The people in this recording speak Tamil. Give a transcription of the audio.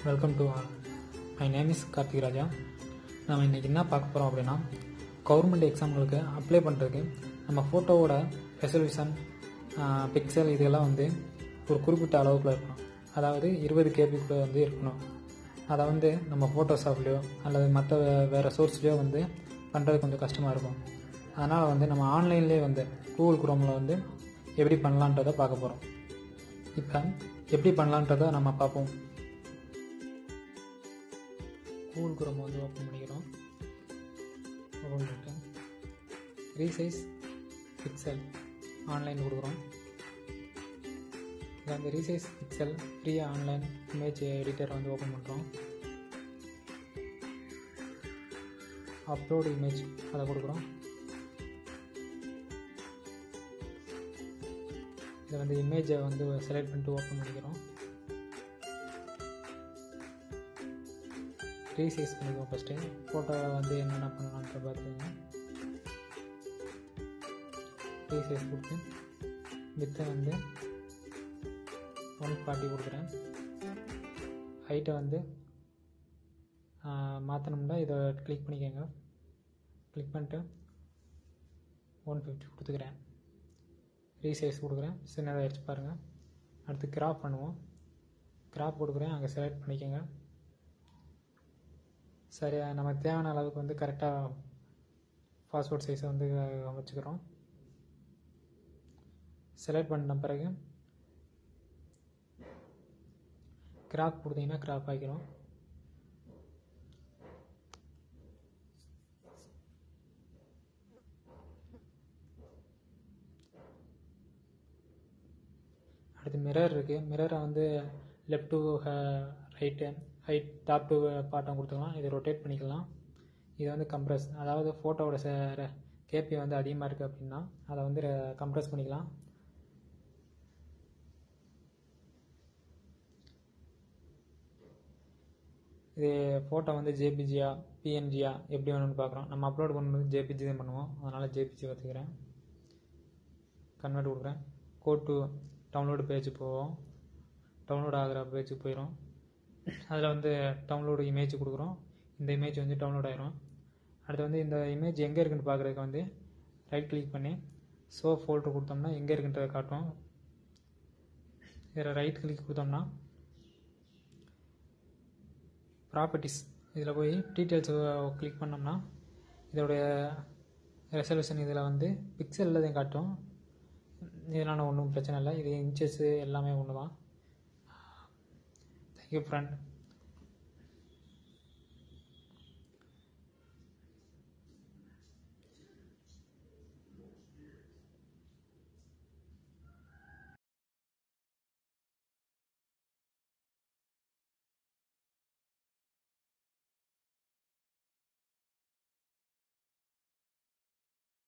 welcome to all my name is Karthik Raja நம்ம இன்றைக்கி என்ன பார்க்க போகிறோம் அப்படின்னா கவர்மெண்ட் எக்ஸாம்களுக்கு அப்ளை பண்ணுறதுக்கு நம்ம ஃபோட்டோவோட ரெசல்யூஷன் பிக்சல் இதெல்லாம் வந்து ஒரு குறிப்பிட்ட அளவுக்குள்ள இருக்கணும் அதாவது இருபது கேபிக்குள்ளே வந்து இருக்கணும் அதை வந்து நம்ம ஃபோட்டோஷாப்லேயோ அல்லது மற்ற வேறு சோர்ஸ்லேயோ வந்து பண்ணுறது கொஞ்சம் கஷ்டமாக இருக்கும் அதனால் வந்து நம்ம ஆன்லைன்லேயே வந்து கூகுள் குரோமில் வந்து எப்படி பண்ணலான்றதை பார்க்க போகிறோம் இப்போ எப்படி பண்ணலான்றதை நம்ம பார்ப்போம் கூகுள் குரோம் வந்து ஓப்பன் பண்ணிக்கிறோம் ஓப்பன் பண்ணிட்டு ரீசைஸ் பிக்சல் ஆன்லைன் கொடுக்குறோம் இதில் வந்து resize pixel free online image editor வந்து ஓப்பன் பண்ணுறோம் அப்லோடு இமேஜ் அதை கொடுக்குறோம் இதில் வந்து இமேஜை வந்து செலக்ட் பண்ணிட்டு ஓப்பன் பண்ணிக்கிறோம் ரீசைஸ் பண்ணிக்குவோம் ஃபஸ்ட்டு ஃபோட்டோ வந்து என்னென்ன பண்ணலான்ற பார்த்துக்கோங்க ரீசைஸ் கொடுத்து வித்தை வந்து ஒன் ஃபார்ட்டி கொடுக்குறேன் ஹைட்டை வந்து மாற்றணும்னா இதை கிளிக் பண்ணிக்கோங்க கிளிக் பண்ணிட்டு ஒன் ஃபிஃப்டி கொடுத்துக்கிறேன் ரீசைஸ் கொடுக்குறேன் சின்னதாக அடிச்சு பாருங்கள் அடுத்து கிராப் பண்ணுவோம் கிராப் கொடுக்குறேன் அங்கே செலக்ட் பண்ணிக்கோங்க சரி நமக்கு தேவையான அளவுக்கு வந்து கரெக்டாக பாஸ்போர்ட் சைஸை வந்து வச்சுக்கிறோம் செலக்ட் பண்ண பிறகு கிராப் கொடுத்தீங்கன்னா கிராப் ஆகிக்கிறோம் அடுத்து மிரர் இருக்குது மிரரை வந்து left to right height top to bottom கொடுத்துக்கலாம் இதை ரொட்டேட் பண்ணிக்கலாம் இது வந்து கம்ப்ரஸ் அதாவது ஃபோட்டோவோட கேபி வந்து அதிகமாக இருக்குது அப்படின்னா அதை வந்து கம்ப்ரஸ் பண்ணிக்கலாம் இது ஃபோட்டோ வந்து ஜேபிஜியா பிஎன்ஜியா எப்படி வேணும்னு பார்க்குறோம் நம்ம அப்லோட் பண்ணும்போது ஜேபிஜி தான் பண்ணுவோம் அதனால் ஜேபிஜி வச்சுக்கிறேன் கன்வெர்ட் கொடுக்குறேன் கோ டு டவுன்லோடு பேஜ் போவோம் டவுன்லோட் ஆகிற பேஜுக்கு போயிடும் அதில் வந்து டவுன்லோடு இமேஜ் கொடுக்குறோம் இந்த இமேஜ் வந்து டவுன்லோட் ஆயிரும் அடுத்து வந்து இந்த இமேஜ் எங்கே இருக்குன்னு பார்க்குறதுக்கு வந்து ரைட் கிளிக் பண்ணி ஷோ ஃபோல்டர் கொடுத்தோம்னா எங்கே இருக்குன்றதை காட்டும் இதில் ரைட் கிளிக் கொடுத்தோம்னா ப்ராப்பர்ட்டிஸ் இதில் போய் டீட்டெயில்ஸ் கிளிக் பண்ணோம்னா இதோடைய ரெசல்யூஷன் இதில் வந்து பிக்சலில் தான் காட்டும் இதனால் ஒன்றும் பிரச்சனை இல்லை இது இன்ச்சஸ்ஸு எல்லாமே ஒன்று தான் தேங்க்யூ ஃப்ரெண்ட்